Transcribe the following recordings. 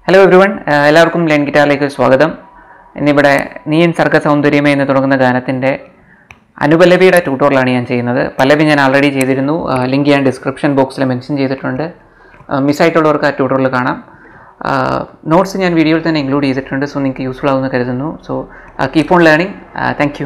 hello everyone എല്ലാവർക്കും ലെൻ ഗിറ്റാറിലേക്ക് സ്വാഗതം ഇന്നിവിടെ നീയൻ സർഗ സൗന്ദര്യമേ എന്ന് തുടങ്ങുന്ന ഗാനത്തിൻ്റെ അനുപല്ലവിയുടെ ട്യൂട്ടോറിയലാണ് ഞാൻ ചെയ്യുന്നത് പല്ലവി ഞാൻ ആൾറെഡി ചെയ്തിരുന്നു ലിങ്ക് ഞാൻ ഡിസ്ക്രിപ്ഷൻ ബോക്സിൽ മെൻഷൻ ചെയ്തിട്ടുണ്ട് മിസ്സായിട്ടുള്ളവർക്ക് ആ ട്യൂട്ടോറിയൽ കാണാം നോട്ട്സ് ഞാൻ വീഡിയോയിൽ തന്നെ ഇൻക്ലൂഡ് ചെയ്തിട്ടുണ്ട് സോ നിങ്ങൾക്ക് യൂസ്ഫുൾ ആവുമെന്ന് കരുതുന്നു so keep on learning thank you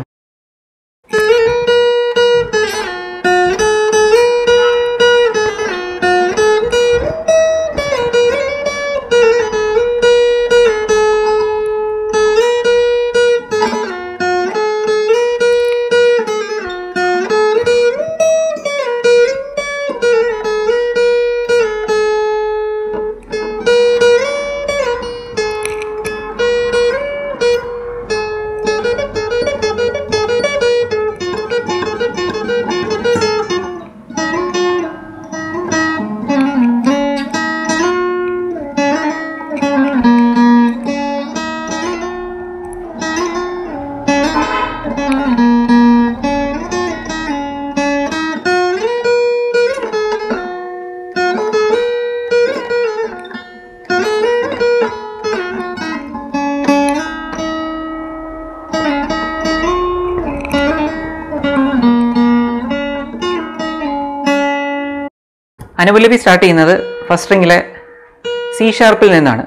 anupallavi start ചെയ്യുന്നത് ഫസ്റ്റ് സ്ട്രിങ്ങിലെ സി ഷാർപ്പിൽ നിന്നാണ്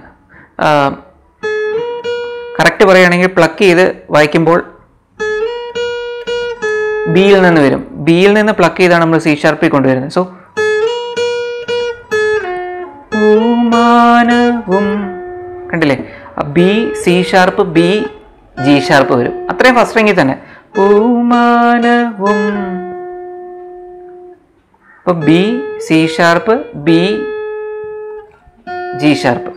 കറക്റ്റ് പറയുകയാണെങ്കിൽ പ്ലക്ക് ചെയ്ത് വായിക്കുമ്പോൾ ബിയിൽ നിന്ന് വരും ബിയിൽ നിന്ന് പ്ലക്ക് ചെയ്താണ് നമ്മൾ സി ഷാർപ്പിൽ കൊണ്ടുവരുന്നത് സോ പൂമാനവും കണ്ടില്ലേ B C sharp B G sharp വരും അത്രയും ഫസ്റ്റ് സ്ട്രിങ്ങിൽ തന്നെ പൂമാനവും അപ്പോൾ B C sharp B G sharp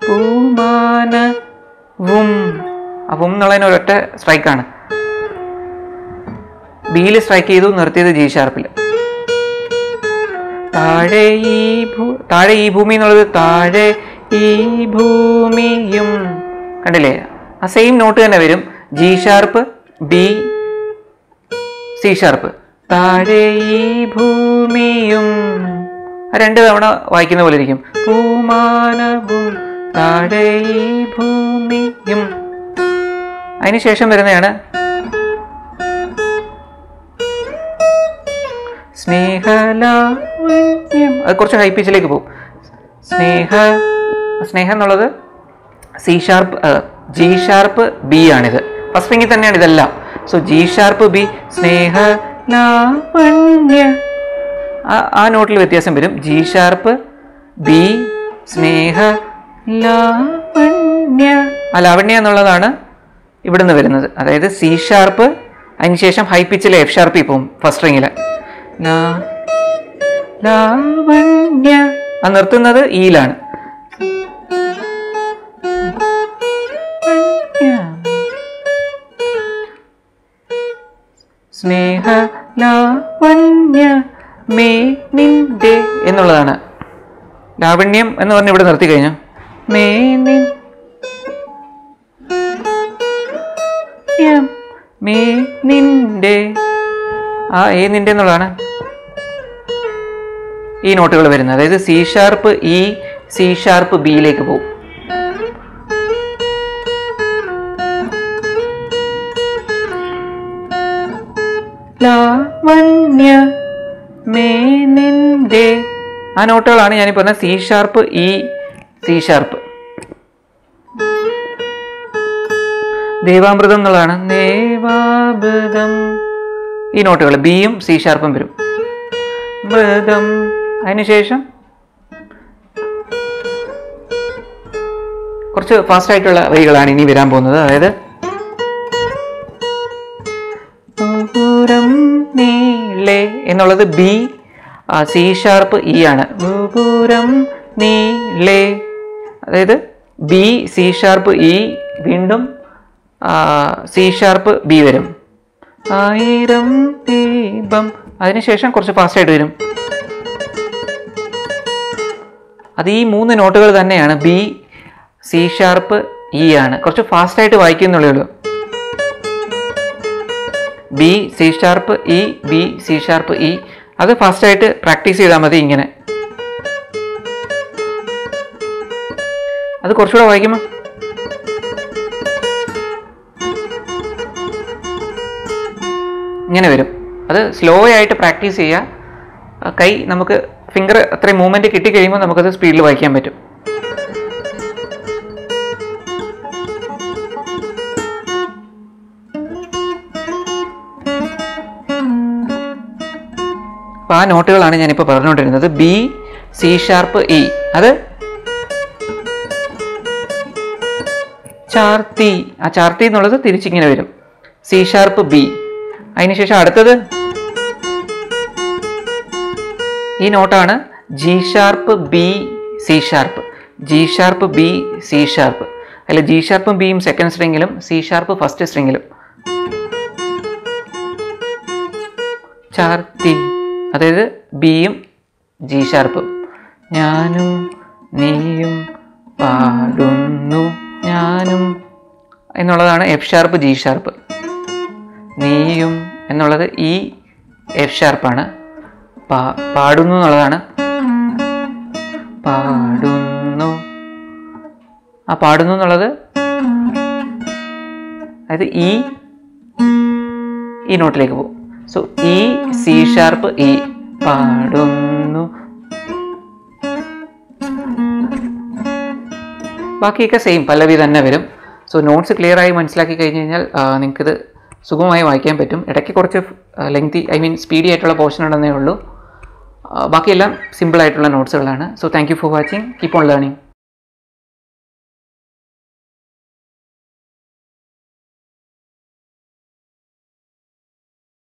പൂമാനവും ആ വും എന്നുള്ളതിന് ഒരൊറ്റ സ്ട്രൈക്കാണ് ബിയിൽ സ്ട്രൈക്ക് ചെയ്തു നിർത്തിയത് ജി ഷാർപ്പിൽ താഴെ ഈ ഭൂ താഴെ ഈ ഭൂമി എന്നുള്ളത് താഴെ ഈ ഭൂമിയും കണ്ടില്ലേ ആ സെയിം നോട്ട് തന്നെ വരും G sharp B C sharp താഴെ ഈ ഭൂമിയും ആ രണ്ട് തവണ വായിക്കുന്ന പോലെ ഇരിക്കും പൂമാനവും താഴെ ഈ ഭൂമിയും അതിനുശേഷം വരുന്നതാണ് സ്നേഹലാവണ്യം അത് കുറച്ച് ഹൈ പിച്ചിലേക്ക് പോകും സ്നേഹ സ്നേഹം എന്നുള്ളത് C sharp G sharp B ആണിത് ഫസ്റ്റ് സ്ട്രിങ്ങിൽ തന്നെയാണ് ഇതെല്ലാം സോ ജി ഷാർപ്പ് ബി സ്നേഹ ലാവണ്യ ആ നോട്ടിൽ വ്യത്യാസം വരും ജി ഷാർപ്പ് ബി സ്നേഹ ലാവണ്യ ആ ലാവണ്യ എന്നുള്ളതാണ് ഇവിടുന്ന് വരുന്നത് അതായത് സി ഷാർപ്പ് അതിനുശേഷം ഹൈ പിച്ചിലെ എഫ് ഷാർപ്പിൽ പോകും ഫസ്റ്റ് സ്ട്രിങ്ങിൽ ലാവണ്യ ആ നിർത്തുന്നത് ഈയിലാണ് സ്നേഹ ലാവണ്യ മേ നിന്റെ എന്നുള്ളതാണ് ലാവണ്യം എന്ന് പറഞ്ഞ് ഇവിടെ നിർത്തി കഴിഞ്ഞു മേ നിൻ മേ നിന്റെ ആ ഏ നിന്റെ എന്നുള്ളതാണ് ഈ നോട്ടുകൾ വരുന്നത് അതായത് C sharp E C sharp ബിയിലേക്ക് പോകും ലാവണ്യ മേ നിന്റെ ആ നോട്ടുകളാണ് ഞാനീ പറഞ്ഞ C sharp E C sharp ദേവാമൃതം എന്നുള്ളതാണ് ദേവാമൃതം ഈ നോട്ടുകൾ ബിയും സി ഷാർപ്പും വരും മൃതം അതിനുശേഷം കുറച്ച് ഫാസ്റ്റ് ആയിട്ടുള്ള വരികളാണ് ഇനി വരാൻ പോകുന്നത് അതായത് നീളെ എന്നുള്ളത് ബി സി ഷാർപ്പ് ഇ ആണ് ഗോപുരം നീളെ അതായത് ബി സി ഷാർപ്പ് ഇ വീണ്ടും സി ഷാർപ്പ് ബി വരും ആയിരം ദീപം അതിനുശേഷം കുറച്ച് ഫാസ്റ്റ് ആയിട്ട് വരും അത് ഈ മൂന്ന് നോട്ടുകൾ തന്നെയാണ് ബി സി ഷാർപ്പ് ഇ ആണ് കുറച്ച് ഫാസ്റ്റ് ആയിട്ട് വായിക്കുന്നുള്ളേ ഉള്ളൂ B C sharp E B C sharp E അത് ഫാസ്റ്റായിട്ട് പ്രാക്ടീസ് ചെയ്താൽ മതി ഇങ്ങനെ അത് കുറച്ചുകൂടെ വായിക്കുമ്പോൾ ഇങ്ങനെ വരും അത് സ്ലോ ആയിട്ട് പ്രാക്ടീസ് ചെയ്യുക ആ കൈ നമുക്ക് ഫിംഗർ അത്രയും മൂവ്മെൻറ്റ് കിട്ടിക്കഴിയുമ്പോൾ നമുക്കത് സ്പീഡിൽ വായിക്കാൻ പറ്റും അപ്പോൾ ആ നോട്ടുകളാണ് ഞാനിപ്പോൾ പറഞ്ഞുകൊണ്ടിരുന്നത് ബി സി ഷാർപ്പ് ഇ അത് ചാർത്തി ആ ചാർത്തി എന്നുള്ളത് തിരിച്ചിങ്ങനെ വരും സി ഷാർപ്പ് ബി അതിനുശേഷം അടുത്തത് ഈ നോട്ടാണ് G sharp B C sharp G sharp B C sharp അല്ല ജി ഷാർപ്പും ബിയും സെക്കൻഡ് സ്ട്രിങ്ങിലും സി ഷാർപ്പ് ഫസ്റ്റ് സ്ട്രിങ്ങിലും ചാർത്തി അതായത് ബിയും ജി ഷാർപ്പും ഞാനും നീയും പാടുന്നു ഞാനും എന്നുള്ളതാണ് എഫ് ഷാർപ്പ് ജി ഷാർപ്പ് നീയും എന്നുള്ളത് ഈ എഫ് ഷാർപ്പാണ് പാ പാടുന്നു എന്നുള്ളതാണ് പാടുന്നു ആ പാടുന്നു എന്നുള്ളത് അതായത് ഈ ഈ നോട്ടിലേക്ക് പോകും സോ ഈ സി ഷാർപ്പ് ഈ പാടുന്നു ബാക്കിയൊക്കെ സെയിം പല്ലവി തന്നെ വരും സോ നോട്ട്സ് ക്ലിയർ ആയി മനസ്സിലാക്കി കഴിഞ്ഞ് കഴിഞ്ഞാൽ നിങ്ങൾക്കിത് സുഗമമായി വായിക്കാൻ പറ്റും ഇടയ്ക്ക് കുറച്ച് ലെങ്തി ഐ മീൻ സ്പീഡി ആയിട്ടുള്ള പോർഷൻ ഉണ്ടെന്നേ ഉള്ളൂ ആ, ബാക്കിയെല്ലാം സിമ്പിൾ ആയിട്ടുള്ള നോട്ട്സുകളാണ് so thank you for watching keep on learning